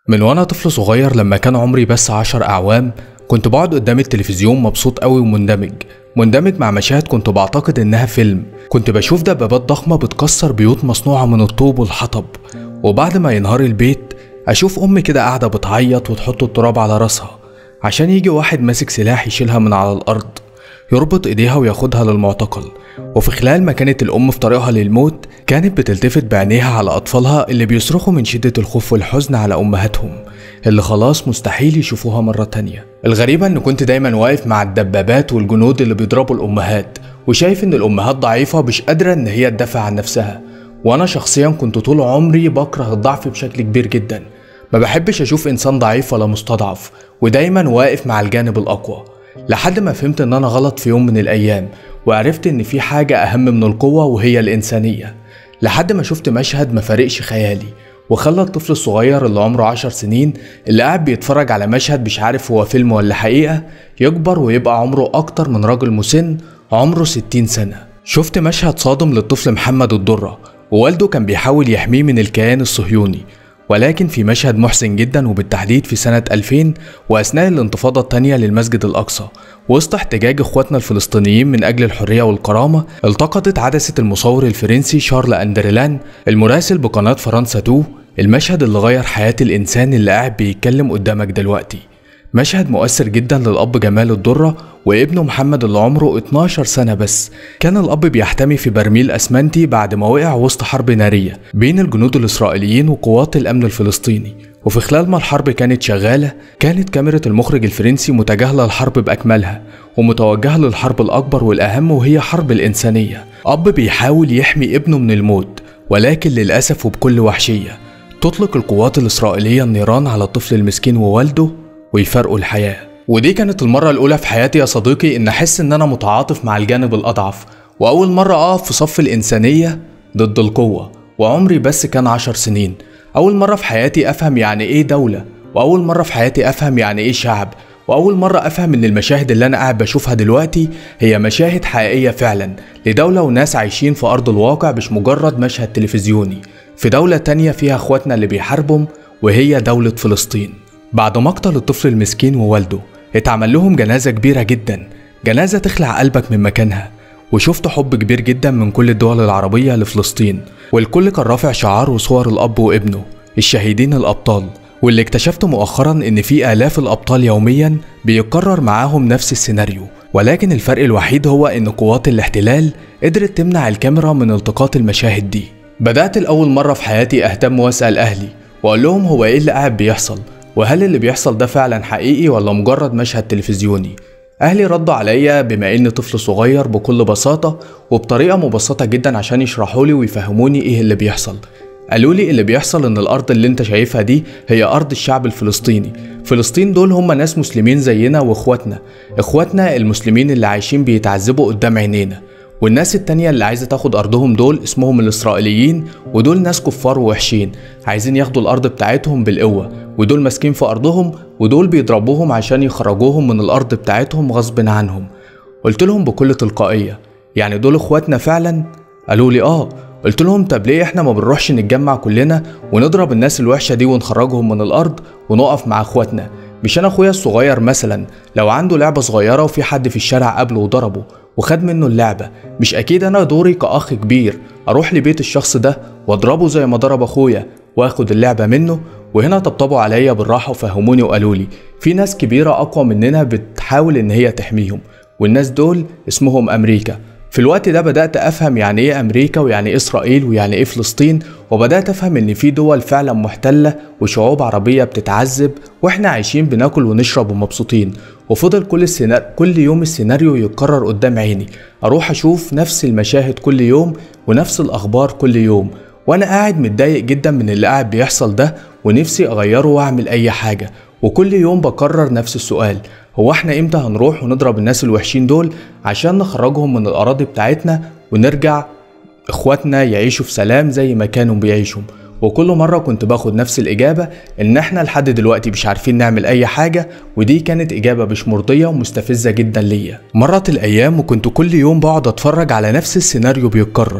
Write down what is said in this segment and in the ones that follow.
من وانا طفل صغير لما كان عمري بس عشر اعوام كنت بقعد قدام التلفزيون مبسوط قوي ومندمج مندمج مع مشاهد كنت بعتقد انها فيلم كنت بشوف دبابات ضخمة بتكسر بيوت مصنوعة من الطوب والحطب وبعد ما ينهار البيت اشوف امي كده قاعدة بتعيط وتحط التراب على راسها عشان يجي واحد ماسك سلاح يشيلها من على الارض يربط ايديها وياخدها للمعتقل وفي خلال ما كانت الام في طريقها للموت كانت بتلتفت بعينيها على اطفالها اللي بيصرخوا من شدة الخوف والحزن على امهاتهم اللي خلاص مستحيل يشوفوها مرة تانية الغريبة ان كنت دايما واقف مع الدبابات والجنود اللي بيضربوا الامهات وشايف ان الامهات ضعيفة مش قادرة ان هي تدافع عن نفسها وانا شخصيا كنت طول عمري بكره الضعف بشكل كبير جدا ما بحبش اشوف انسان ضعيف ولا مستضعف ودايما واقف مع الجانب الاقوى لحد ما فهمت ان انا غلط في يوم من الايام وعرفت ان في حاجة اهم من القوة وهي الانسانية لحد ما شفت مشهد ما فارقش خيالي وخلى الطفل الصغير اللي عمره عشر سنين اللي قاعد بيتفرج على مشهد مش عارف هو فيلم ولا حقيقة يكبر ويبقى عمره أكتر من راجل مسن عمره ستين سنة شفت مشهد صادم للطفل محمد الدرة ووالده كان بيحاول يحميه من الكيان الصهيوني ولكن في مشهد محزن جدا وبالتحديد في سنة 2000 وأثناء الانتفاضة الثانية للمسجد الأقصى وسط احتجاج إخواتنا الفلسطينيين من أجل الحرية والكرامة التقطت عدسة المصور الفرنسي شارل أندرلان المراسل بقناة فرنسا 2 المشهد اللي غير حياة الإنسان اللي قاعد بيتكلم قدامك دلوقتي مشهد مؤثر جدا للأب جمال الدرة وابنه محمد اللي عمره 12 سنة بس كان الأب بيحتمي في برميل أسمنتي بعد ما وقع وسط حرب نارية بين الجنود الإسرائيليين وقوات الأمن الفلسطيني وفي خلال ما الحرب كانت شغالة كانت كاميرا المخرج الفرنسي متجاهلة الحرب بأكملها ومتوجهة للحرب الأكبر والأهم وهي حرب الإنسانية أب بيحاول يحمي ابنه من الموت ولكن للأسف وبكل وحشية تطلق القوات الإسرائيلية النيران على الطفل المسكين ووالده ويفارقوا الحياة ودي كانت المرة الأولى في حياتي يا صديقي إن أحس إن أنا متعاطف مع الجانب الأضعف وأول مرة أقف في صف الإنسانية ضد القوة وعمري بس كان عشر سنين أول مرة في حياتي أفهم يعني إيه دولة وأول مرة في حياتي أفهم يعني إيه شعب وأول مرة أفهم إن المشاهد اللي أنا قاعد بشوفها دلوقتي هي مشاهد حقيقية فعلا لدولة وناس عايشين في أرض الواقع مش مجرد مشهد تلفزيوني في دولة تانية فيها إخواتنا اللي بيحاربهم وهي دولة فلسطين بعد مقتل الطفل المسكين ووالده اتعمل لهم جنازة كبيرة جدا جنازة تخلع قلبك من مكانها وشفت حب كبير جدا من كل الدول العربية لفلسطين والكل كان رافع شعار وصور الأب وابنه الشهيدين الأبطال واللي اكتشفت مؤخرا ان في آلاف الأبطال يوميا بيكرر معاهم نفس السيناريو ولكن الفرق الوحيد هو ان قوات الاحتلال قدرت تمنع الكاميرا من التقاط المشاهد دي بدأت لأول مرة في حياتي أهتم وأسأل أهلي وأقول لهم هو إيه اللي قاعد بيحصل وهل اللي بيحصل ده فعلا حقيقي ولا مجرد مشهد تلفزيوني أهلي ردوا عليا بما إني طفل صغير بكل بساطة وبطريقة مبسطة جدا عشان يشرحوا لي ويفهموني إيه اللي بيحصل قالوا لي اللي بيحصل إن الأرض اللي أنت شايفها دي هي أرض الشعب الفلسطيني فلسطين دول هم ناس مسلمين زينا وإخواتنا إخواتنا المسلمين اللي عايشين بيتعذبوا قدام عينينا والناس التانية اللي عايزة تاخد أرضهم دول اسمهم الإسرائيليين ودول ناس كفار ووحشين عايزين ياخدوا الأرض بتاعتهم بالقوة ودول ماسكين في أرضهم ودول بيضربوهم عشان يخرجوهم من الأرض بتاعتهم غصب عنهم قلت لهم بكل تلقائية يعني دول إخواتنا فعلا؟ قالوا لي آه قلت لهم طب ليه احنا ما بنروحش نتجمع كلنا ونضرب الناس الوحشة دي ونخرجهم من الأرض ونقف مع إخواتنا مش أنا أخويا الصغير مثلا لو عنده لعبة صغيرة وفي حد في الشارع قابله وضربه وخد منه اللعبة مش أكيد أنا دوري كأخ كبير أروح لبيت الشخص ده وأضربه زي ما ضرب أخويا وآخد اللعبة منه وهنا طبطبوا عليا بالراحة وفهموني وقالوا لي في ناس كبيرة أقوى مننا بتحاول إن هي تحميهم والناس دول اسمهم أمريكا في الوقت ده بدأت أفهم يعني إيه أمريكا ويعني إيه إسرائيل ويعني إيه فلسطين وبدأت أفهم إن في دول فعلا محتلة وشعوب عربية بتتعذب وإحنا عايشين بناكل ونشرب ومبسوطين وفضل كل السينار... كل يوم السيناريو يتكرر قدام عيني أروح أشوف نفس المشاهد كل يوم ونفس الأخبار كل يوم وأنا قاعد متضايق جدا من اللي قاعد بيحصل ده ونفسي أغيره وأعمل أي حاجة وكل يوم بكرر نفس السؤال هو احنا امتى هنروح ونضرب الناس الوحشين دول عشان نخرجهم من الأراضي بتاعتنا ونرجع اخواتنا يعيشوا في سلام زي ما كانوا بيعيشوا وكل مرة كنت باخد نفس الإجابة إن إحنا لحد دلوقتي مش عارفين نعمل أي حاجة ودي كانت إجابة مش مرضية ومستفزة جدا ليا مرت الأيام وكنت كل يوم بقعد أتفرج على نفس السيناريو بيتكرر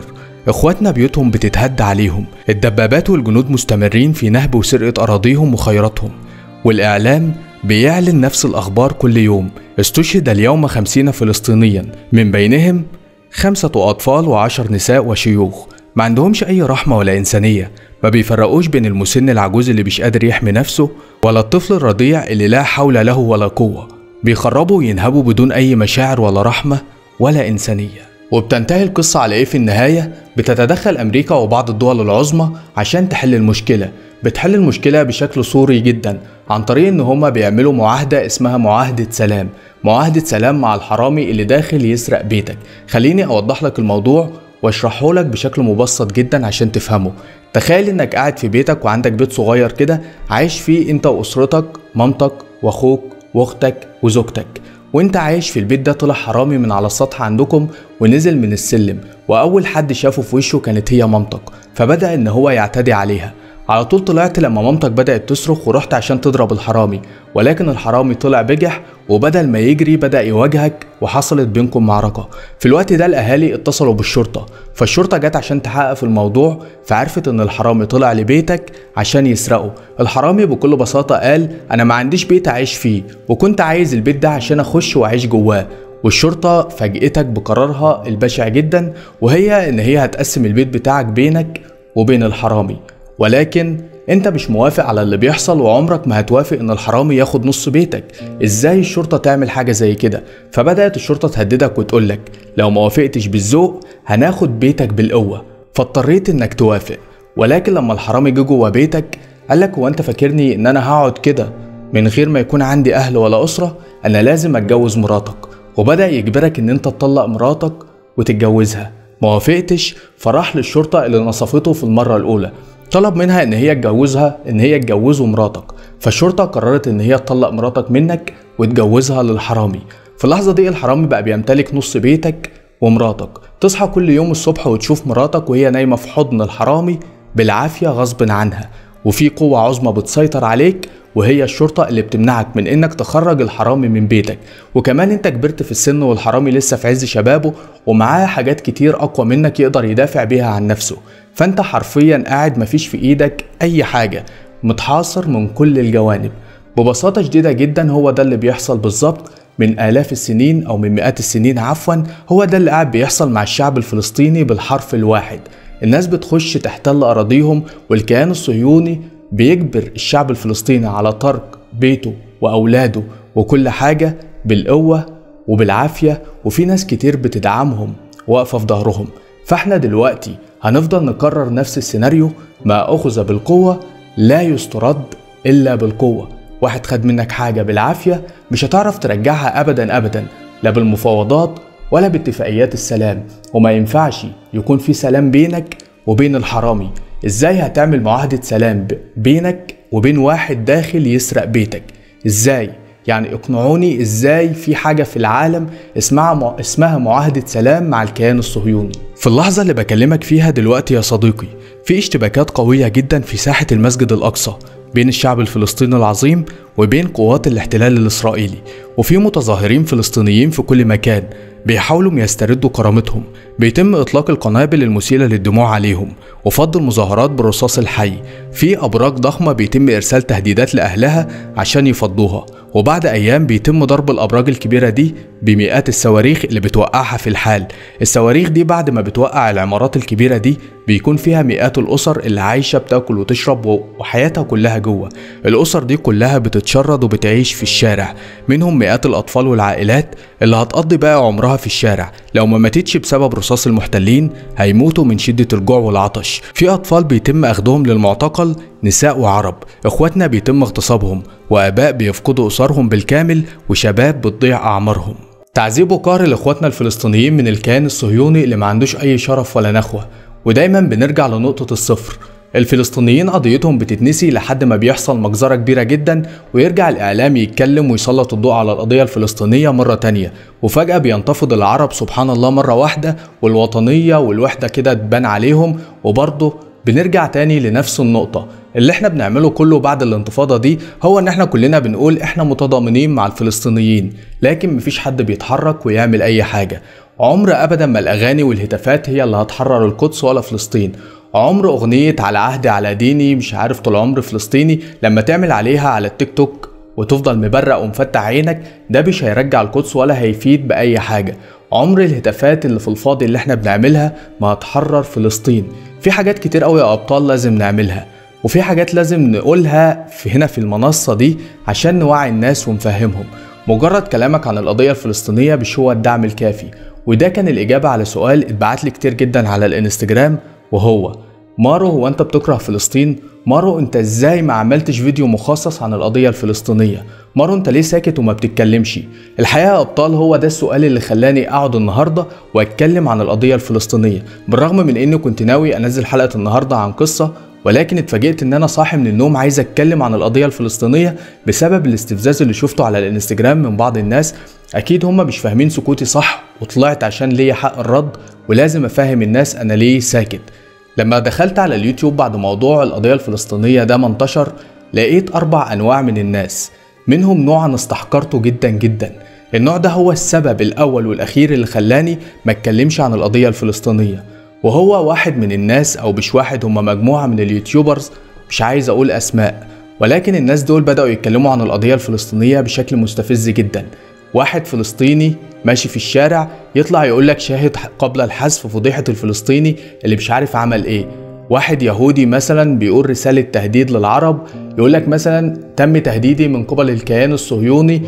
اخواتنا بيوتهم بتتهد عليهم الدبابات والجنود مستمرين في نهب وسرقة أراضيهم وخيراتهم والإعلام بيعلن نفس الأخبار كل يوم استشهد اليوم خمسين فلسطينيا من بينهم خمسة أطفال وعشر نساء وشيوخ ما عندهمش أي رحمة ولا إنسانية ما بيفرقوش بين المسن العجوز اللي مش قادر يحمي نفسه ولا الطفل الرضيع اللي لا حول له ولا قوة بيخربوا وينهبوا بدون أي مشاعر ولا رحمة ولا إنسانية وبتنتهي القصة على إيه في النهاية؟ بتتدخل أمريكا وبعض الدول العظمى عشان تحل المشكلة بتحل المشكلة بشكل صوري جدا عن طريق إن هما بيعملوا معاهدة اسمها معاهدة سلام معاهدة سلام مع الحرامي اللي داخل يسرق بيتك خليني أوضح لك الموضوع واشرحه لك بشكل مبسط جدا عشان تفهمه تخيل انك قاعد في بيتك وعندك بيت صغير كده عايش فيه انت واسرتك مامتك واخوك واختك وزوجتك وانت عايش في البيت ده طلع حرامي من على السطح عندكم ونزل من السلم واول حد شافه في وشه كانت هي مامتك فبدأ ان هو يعتدي عليها على طول طلعت لما مامتك بدأت تصرخ ورحت عشان تضرب الحرامي ولكن الحرامي طلع بجح وبدل ما يجري بدأ يواجهك وحصلت بينكم معركة في الوقت ده الأهالي اتصلوا بالشرطة فالشرطة جت عشان تحقق في الموضوع فعرفت إن الحرامي طلع لبيتك عشان يسرقه الحرامي بكل بساطة قال أنا ما عنديش بيت أعيش فيه وكنت عايز البيت ده عشان أخش وأعيش جواه والشرطة فاجئتك بقرارها البشع جدا وهي إن هي هتقسم البيت بتاعك بينك وبين الحرامي ولكن انت مش موافق على اللي بيحصل وعمرك ما هتوافق ان الحرامي ياخد نص بيتك ازاي الشرطة تعمل حاجة زي كده فبدأت الشرطة تهددك وتقولك لو ما وافقتش بالذوق هناخد بيتك بالقوة فاضطريت انك توافق ولكن لما الحرامي جه جوه بيتك قالك هو انت فاكرني ان انا هقعد كده من غير ما يكون عندي اهل ولا اسرة انا لازم اتجوز مراتك وبدأ يجبرك ان انت تطلق مراتك وتتجوزها ما وافقتش فراح للشرطة اللي نصفته في المرة الأولى طلب منها ان هي تجوزها ان هي تجوزه مراتك فالشرطه قررت ان هي تطلق مراتك منك وتجوزها للحرامي في اللحظه دي الحرامي بقى بيمتلك نص بيتك ومراتك تصحى كل يوم الصبح وتشوف مراتك وهي نايمه في حضن الحرامي بالعافيه غصب عنها وفي قوة عظمى بتسيطر عليك وهي الشرطة اللي بتمنعك من انك تخرج الحرامي من بيتك وكمان انت كبرت في السن والحرامي لسه في عز شبابه ومعاه حاجات كتير اقوى منك يقدر يدافع بيها عن نفسه فانت حرفيا قاعد مفيش في ايدك اي حاجة متحاصر من كل الجوانب ببساطة شديدة جدا هو ده اللي بيحصل بالظبط من آلاف السنين أو من مئات السنين عفوا هو ده اللي قاعد بيحصل مع الشعب الفلسطيني بالحرف الواحد الناس بتخش تحتل أراضيهم والكيان الصهيوني بيجبر الشعب الفلسطيني على ترك بيته وأولاده وكل حاجة بالقوة وبالعافية وفي ناس كتير بتدعمهم واقفة في ظهرهم فاحنا دلوقتي هنفضل نكرر نفس السيناريو ما أخذ بالقوة لا يسترد إلا بالقوة واحد خد منك حاجة بالعافية مش هتعرف ترجعها أبدا أبدا لا بالمفاوضات ولا باتفاقيات السلام وما ينفعش يكون في سلام بينك وبين الحرامي ازاي هتعمل معاهدة سلام بينك وبين واحد داخل يسرق بيتك ازاي يعني اقنعوني ازاي في حاجة في العالم اسمها مع... اسمها معاهدة سلام مع الكيان الصهيوني في اللحظة اللي بكلمك فيها دلوقتي يا صديقي في اشتباكات قوية جدا في ساحة المسجد الأقصى بين الشعب الفلسطيني العظيم وبين قوات الاحتلال الإسرائيلي وفي متظاهرين فلسطينيين في كل مكان بيحاولوا يستردوا كرامتهم بيتم إطلاق القنابل المسيلة للدموع عليهم وفض المظاهرات بالرصاص الحي في أبراج ضخمة بيتم إرسال تهديدات لأهلها عشان يفضوها وبعد أيام بيتم ضرب الأبراج الكبيرة دي بمئات الصواريخ اللي بتوقعها في الحال الصواريخ دي بعد ما بتوقع العمارات الكبيرة دي بيكون فيها مئات الأسر اللي عايشة بتاكل وتشرب وحياتها كلها جوه الأسر دي كلها بتتشرد وبتعيش في الشارع منهم مئات الأطفال والعائلات اللي هتقضي بقى عمرها في الشارع لو ما ماتتش بسبب رصاص المحتلين هيموتوا من شدة الجوع والعطش في أطفال بيتم أخذهم للمعتقل نساء وعرب إخواتنا بيتم اغتصابهم وآباء بيفقدوا أسرهم بالكامل وشباب بتضيع أعمارهم تعذيب وقهر لإخواتنا الفلسطينيين من الكيان الصهيوني اللي ما عندوش أي شرف ولا نخوة ودايما بنرجع لنقطة الصفر الفلسطينيين قضيتهم بتتنسي لحد ما بيحصل مجزرة كبيرة جدا ويرجع الإعلام يتكلم ويسلط الضوء على القضية الفلسطينية مرة تانية وفجأة بينتفض العرب سبحان الله مرة واحدة والوطنية والوحدة كده تبان عليهم وبرضه بنرجع تاني لنفس النقطة اللي احنا بنعمله كله بعد الانتفاضة دي هو ان احنا كلنا بنقول احنا متضامنين مع الفلسطينيين لكن مفيش حد بيتحرك ويعمل اي حاجة عمر ابدا ما الاغاني والهتافات هي اللي هتحرر القدس ولا فلسطين عمر اغنية على عهدي على ديني مش عارف طول عمري فلسطيني لما تعمل عليها على التيك توك وتفضل مبرق ومفتح عينك ده مش هيرجع القدس ولا هيفيد بأي حاجة عمر الهتافات اللي في الفاضي اللي احنا بنعملها ما هتحرر فلسطين في حاجات كتير قوي يا ابطال لازم نعملها وفي حاجات لازم نقولها في هنا في المنصة دي عشان نوعي الناس ونفهمهم مجرد كلامك عن القضية الفلسطينية مش هو الدعم الكافي وده كان الإجابة على سؤال اتبعت لي كتير جدا على الانستجرام وهو مارو هو انت بتكره فلسطين مارو انت ازاي ما عملتش فيديو مخصص عن القضية الفلسطينية مارو انت ليه ساكت وما بتتكلمش الحقيقة يا ابطال هو ده السؤال اللي خلاني اقعد النهاردة واتكلم عن القضية الفلسطينية بالرغم من اني كنت ناوي انزل حلقة النهاردة عن قصة ولكن اتفاجئت ان انا صاحي من النوم عايز اتكلم عن القضيه الفلسطينيه بسبب الاستفزاز اللي شفته على الانستجرام من بعض الناس اكيد هم مش فاهمين سكوتي صح وطلعت عشان ليا حق الرد ولازم افهم الناس انا ليه ساكت لما دخلت على اليوتيوب بعد موضوع القضيه الفلسطينيه ده ما انتشر لقيت اربع انواع من الناس منهم نوع انا استحقرته جدا جدا النوع ده هو السبب الاول والاخير اللي خلاني ما اتكلمش عن القضيه الفلسطينيه وهو واحد من الناس او مش واحد هما مجموعه من اليوتيوبرز مش عايز اقول اسماء ولكن الناس دول بداوا يتكلموا عن القضيه الفلسطينيه بشكل مستفز جدا واحد فلسطيني ماشي في الشارع يطلع يقول لك شاهد قبل الحذف فضيحه الفلسطيني اللي مش عارف عمل ايه واحد يهودي مثلا بيقول رساله تهديد للعرب يقول لك مثلا تم تهديدي من قبل الكيان الصهيوني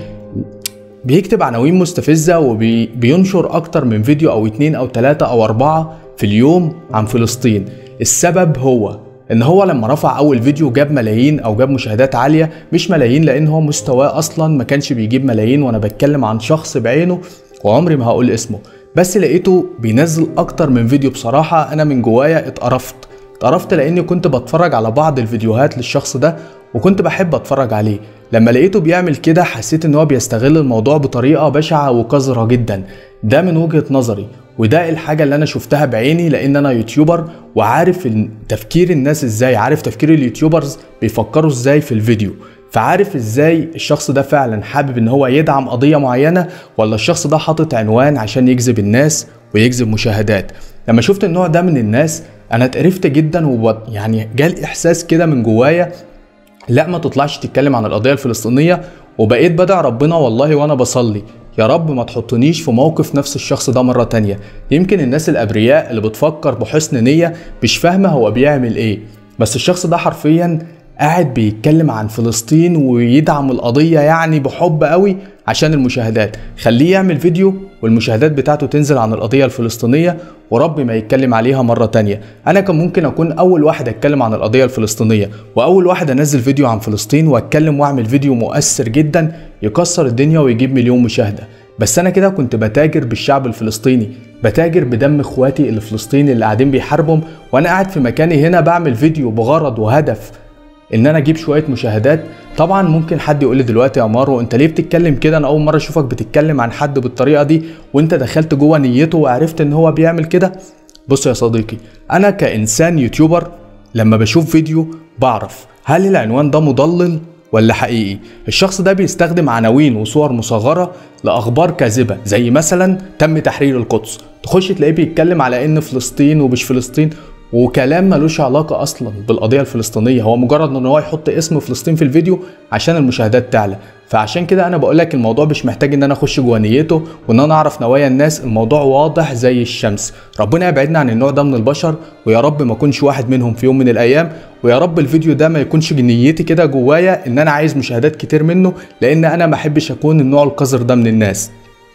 بيكتب عناوين مستفزة وبينشر أكتر من فيديو أو اتنين أو تلاتة أو أربعة في اليوم عن فلسطين السبب هو ان هو لما رفع اول فيديو جاب ملايين او جاب مشاهدات عاليه مش ملايين لان هو مستواه اصلا ما كانش بيجيب ملايين وانا بتكلم عن شخص بعينه وعمري ما هقول اسمه بس لقيته بينزل اكتر من فيديو بصراحه انا من جوايا اتقرفت اتقرفت لاني كنت بتفرج على بعض الفيديوهات للشخص ده وكنت بحب اتفرج عليه لما لقيته بيعمل كده حسيت ان هو بيستغل الموضوع بطريقه بشعه وقذره جدا ده من وجهه نظري وده الحاجه اللي انا شفتها بعيني لان انا يوتيوبر وعارف تفكير الناس ازاي عارف تفكير اليوتيوبرز بيفكروا ازاي في الفيديو فعارف ازاي الشخص ده فعلا حابب ان هو يدعم قضيه معينه ولا الشخص ده حاطط عنوان عشان يجذب الناس ويجذب مشاهدات لما شفت النوع ده من الناس انا اتقرفت جدا ويعني جال احساس كده من جوايا لا ما تطلعش تتكلم عن القضيه الفلسطينيه وبقيت بدع ربنا والله وانا بصلي يا رب ما تحطنيش في موقف نفس الشخص ده مرة تانية يمكن الناس الأبرياء اللي بتفكر بحسن نية مش فاهمة هو بيعمل إيه بس الشخص ده حرفيا قاعد بيتكلم عن فلسطين ويدعم القضية يعني بحب قوي عشان المشاهدات خليه يعمل فيديو والمشاهدات بتاعته تنزل عن القضية الفلسطينية ورب ما يتكلم عليها مرة تانية أنا كان ممكن أكون أول واحد أتكلم عن القضية الفلسطينية وأول واحد أنزل فيديو عن فلسطين وأتكلم وأعمل فيديو مؤثر جدا يكسر الدنيا ويجيب مليون مشاهدة بس أنا كده كنت بتاجر بالشعب الفلسطيني بتاجر بدم اخواتي الفلسطيني اللي قاعدين بيحاربهم وانا قاعد في مكاني هنا بعمل فيديو بغرض وهدف ان انا اجيب شويه مشاهدات طبعا ممكن حد يقول لي دلوقتي يا مارو انت ليه بتتكلم كده انا اول مره اشوفك بتتكلم عن حد بالطريقه دي وانت دخلت جوه نيته وعرفت ان هو بيعمل كده بص يا صديقي انا كانسان يوتيوبر لما بشوف فيديو بعرف هل العنوان ده مضلل ولا حقيقي الشخص ده بيستخدم عناوين وصور مصغره لاخبار كاذبه زي مثلا تم تحرير القدس تخش تلاقيه بيتكلم على ان فلسطين ومش فلسطين وكلام ملوش علاقة أصلا بالقضية الفلسطينية هو مجرد إن هو يحط اسم فلسطين في الفيديو عشان المشاهدات تعلى فعشان كده أنا بقول لك الموضوع مش محتاج إن أنا أخش جوه نيته وإن أنا أعرف نوايا الناس الموضوع واضح زي الشمس ربنا يبعدنا عن النوع ده من البشر ويا رب ما أكونش واحد منهم في يوم من الأيام ويا رب الفيديو ده ما يكونش نيتي كده جوايا إن أنا عايز مشاهدات كتير منه لأن أنا ما أحبش أكون النوع القذر ده من الناس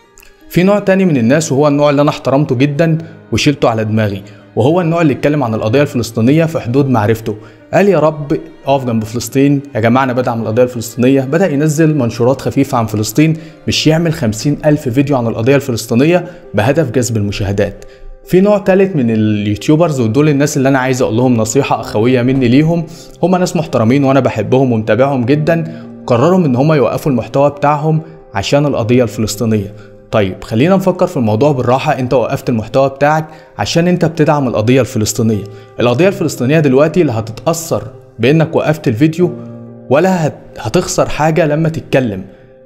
في نوع تاني من الناس وهو النوع اللي أنا احترمته جدا وشيلته على دماغي وهو النوع اللي اتكلم عن القضيه الفلسطينيه في حدود معرفته قال يا رب اقف جنب فلسطين يا جماعه انا بدعم القضيه الفلسطينيه بدا ينزل منشورات خفيفه عن فلسطين مش يعمل خمسين ألف فيديو عن القضيه الفلسطينيه بهدف جذب المشاهدات في نوع ثالث من اليوتيوبرز ودول الناس اللي انا عايز اقول لهم نصيحه اخويه مني ليهم هم ناس محترمين وانا بحبهم ومتابعهم جدا قرروا ان هم يوقفوا المحتوى بتاعهم عشان القضيه الفلسطينيه طيب خلينا نفكر في الموضوع بالراحة انت وقفت المحتوى بتاعك عشان انت بتدعم القضية الفلسطينية القضية الفلسطينية دلوقتي لا هتتأثر بانك وقفت الفيديو ولا هتخسر حاجة لما تتكلم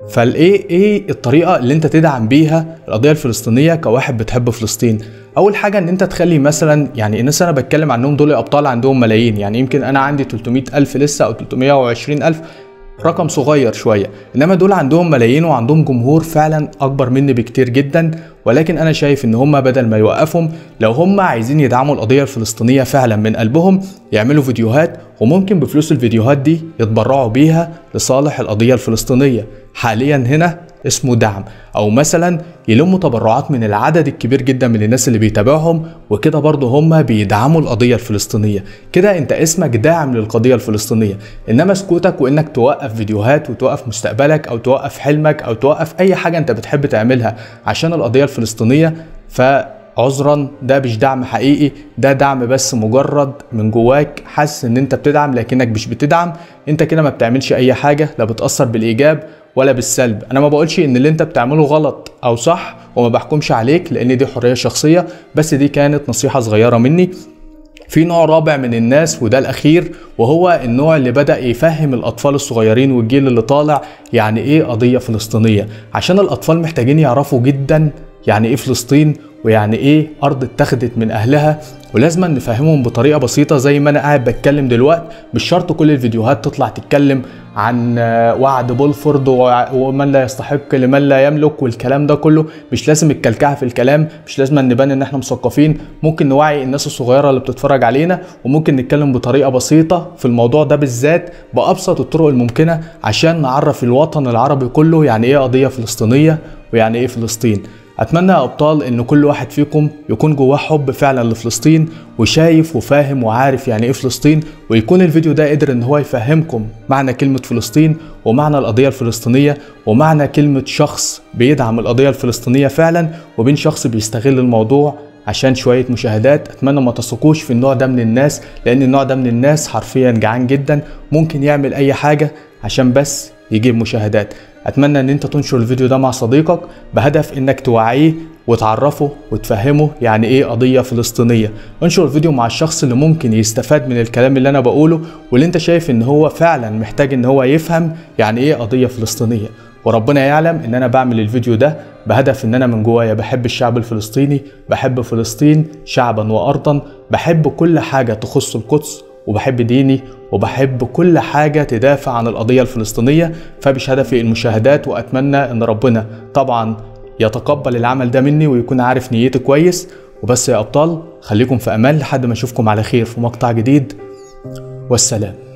فالايه ايه الطريقه اللي انت تدعم بيها القضيه الفلسطينيه كواحد بتحب فلسطين اول حاجه ان انت تخلي مثلا يعني الناس انا بتكلم عنهم دول ابطال عندهم ملايين يعني يمكن انا عندي 300 الف لسه او 320 الف رقم صغير شوية إنما دول عندهم ملايين وعندهم جمهور فعلا أكبر مني بكتير جدا ولكن أنا شايف إن هم بدل ما يوقفهم لو هم عايزين يدعموا القضية الفلسطينية فعلا من قلبهم يعملوا فيديوهات وممكن بفلوس الفيديوهات دي يتبرعوا بيها لصالح القضية الفلسطينية حاليا هنا اسمه دعم او مثلا يلموا تبرعات من العدد الكبير جدا من الناس اللي بيتابعهم وكده برضه هم بيدعموا القضيه الفلسطينيه كده انت اسمك داعم للقضيه الفلسطينيه انما سكوتك وانك توقف فيديوهات وتوقف مستقبلك او توقف حلمك او توقف اي حاجه انت بتحب تعملها عشان القضيه الفلسطينيه ف عذرا ده مش دعم حقيقي ده دعم بس مجرد من جواك حاسس ان انت بتدعم لكنك مش بتدعم انت كده ما بتعملش اي حاجه لا بتاثر بالايجاب ولا بالسلب انا ما بقولش ان اللي انت بتعمله غلط او صح وما بحكمش عليك لان دي حريه شخصيه بس دي كانت نصيحه صغيره مني في نوع رابع من الناس وده الاخير وهو النوع اللي بدا يفهم الاطفال الصغيرين والجيل اللي طالع يعني ايه قضيه فلسطينيه عشان الاطفال محتاجين يعرفوا جدا يعني ايه فلسطين ويعني ايه ارض اتخذت من اهلها ولازم نفهمهم بطريقه بسيطه زي ما انا قاعد بتكلم دلوقتي مش شرط كل الفيديوهات تطلع تتكلم عن وعد بولفورد ومن لا يستحق لمن لا يملك والكلام ده كله مش لازم الكلكعه في الكلام مش لازم نبان ان احنا مثقفين ممكن نوعي الناس الصغيره اللي بتتفرج علينا وممكن نتكلم بطريقه بسيطه في الموضوع ده بالذات بابسط الطرق الممكنه عشان نعرف الوطن العربي كله يعني ايه قضيه فلسطينيه ويعني ايه فلسطين اتمنى يا ابطال ان كل واحد فيكم يكون جواه حب فعلا لفلسطين وشايف وفاهم وعارف يعني ايه فلسطين ويكون الفيديو ده قدر ان هو يفهمكم معنى كلمة فلسطين ومعنى القضية الفلسطينية ومعنى كلمة شخص بيدعم القضية الفلسطينية فعلا وبين شخص بيستغل الموضوع عشان شوية مشاهدات اتمنى ما تثقوش في النوع ده من الناس لان النوع ده من الناس حرفيا جعان جدا ممكن يعمل اي حاجة عشان بس يجيب مشاهدات اتمنى ان انت تنشر الفيديو ده مع صديقك بهدف انك توعيه وتعرفه وتفهمه يعني ايه قضية فلسطينية انشر الفيديو مع الشخص اللي ممكن يستفاد من الكلام اللي انا بقوله واللي انت شايف ان هو فعلا محتاج ان هو يفهم يعني ايه قضية فلسطينية وربنا يعلم ان انا بعمل الفيديو ده بهدف ان انا من جوايا بحب الشعب الفلسطيني بحب فلسطين شعبا وارضا بحب كل حاجة تخص القدس وبحب ديني وبحب كل حاجة تدافع عن القضية الفلسطينية فمش هدفي المشاهدات وأتمنى أن ربنا طبعا يتقبل العمل ده مني ويكون عارف نيتي كويس وبس يا أبطال خليكم في أمان لحد ما أشوفكم على خير في مقطع جديد والسلام